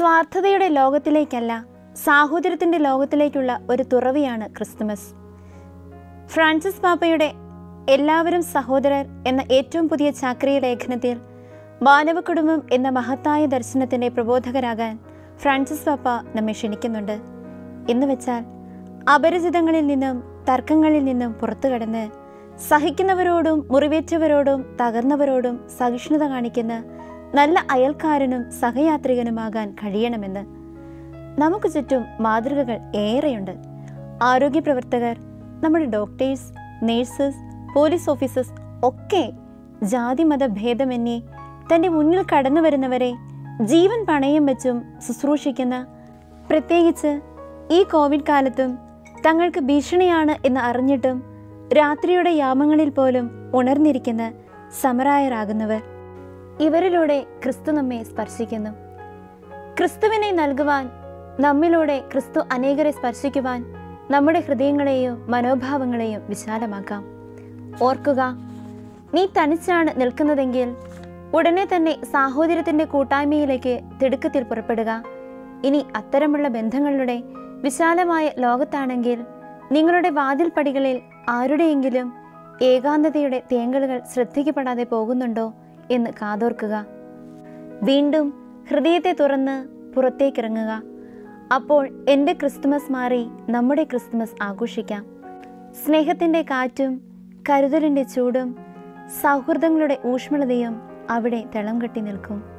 സ്വാർത്ഥതയുടെ ലോകത്തിലേക്കല്ല സാഹോദര്യത്തിൻ്റെ ലോകത്തിലേക്കുള്ള ഒരു തുറവിയാണ് Christmas Francis പാപ്പയുടെ എല്ലാവരും സഹോദരർ എന്ന ഏറ്റവും പുതിയ ചാക്രിയ ലേഖനത്തിൽ മാനവ കുടുംബം എന്ന മഹത്തായ ദർശനത്തിൻ്റെ പ്രബോധകരാകാൻ ഫ്രാൻസിസ് പാപ്പ നമ്മെ ക്ഷണിക്കുന്നുണ്ട് എന്ന് വെച്ചാൽ അപരിചിതങ്ങളിൽ നിന്നും തർക്കങ്ങളിൽ നിന്നും പുറത്തു കടന്ന് സഹിക്കുന്നവരോടും മുറിവേറ്റവരോടും തകർന്നവരോടും സഹിഷ്ണുത കാണിക്കുന്ന നല്ല അയൽക്കാരനും സഹയാത്രികനുമാകാൻ കഴിയണമെന്ന് നമുക്ക് ചുറ്റും മാതൃകകൾ ഏറെയുണ്ട് ആരോഗ്യ പ്രവർത്തകർ നമ്മുടെ ഡോക്ടേഴ്സ് നേഴ്സസ് പോലീസ് ഓഫീസേഴ്സ് ഒക്കെ ജാതി മത ഭേദമന്യേ തൻ്റെ മുന്നിൽ കടന്നു വരുന്നവരെ ജീവൻ പണയം വെച്ചും ശുശ്രൂഷിക്കുന്ന പ്രത്യേകിച്ച് ഈ കോവിഡ് കാലത്തും തങ്ങൾക്ക് ഭീഷണിയാണ് എന്ന് അറിഞ്ഞിട്ടും രാത്രിയുടെ യാമങ്ങളിൽ പോലും ഉണർന്നിരിക്കുന്ന സമരായരാകുന്നവർ ഇവരിലൂടെ ക്രിസ്തു നമ്മെ സ്പർശിക്കുന്നു ക്രിസ്തുവിനെ നൽകുവാൻ നമ്മിലൂടെ ക്രിസ്തു അനേകരെ സ്പർശിക്കുവാൻ നമ്മുടെ ഹൃദയങ്ങളെയും മനോഭാവങ്ങളെയും വിശാലമാക്കാം ഓർക്കുക നീ തനിച്ചാണ് നിൽക്കുന്നതെങ്കിൽ ഉടനെ തന്നെ സാഹോദര്യത്തിന്റെ കൂട്ടായ്മയിലേക്ക് തിടുക്കത്തിൽ പുറപ്പെടുക ഇനി അത്തരമുള്ള ബന്ധങ്ങളുടെ വിശാലമായ ലോകത്താണെങ്കിൽ നിങ്ങളുടെ വാതിൽപ്പടികളിൽ ആരുടെയെങ്കിലും ഏകാന്തതയുടെ തേങ്ങലുകൾ ശ്രദ്ധിക്കപ്പെടാതെ പോകുന്നുണ്ടോ എന്ന് കാതോർക്കുക വീണ്ടും ഹൃദയത്തെ തുറന്ന് പുറത്തേക്കിറങ്ങുക അപ്പോൾ എൻ്റെ ക്രിസ്തുമസ് മാറി നമ്മുടെ ക്രിസ്തുമസ് ആഘോഷിക്കാം സ്നേഹത്തിൻ്റെ കാറ്റും കരുതലിൻ്റെ ചൂടും സൗഹൃദങ്ങളുടെ ഊഷ്മളതയും അവിടെ തിളം കെട്ടി നിൽക്കും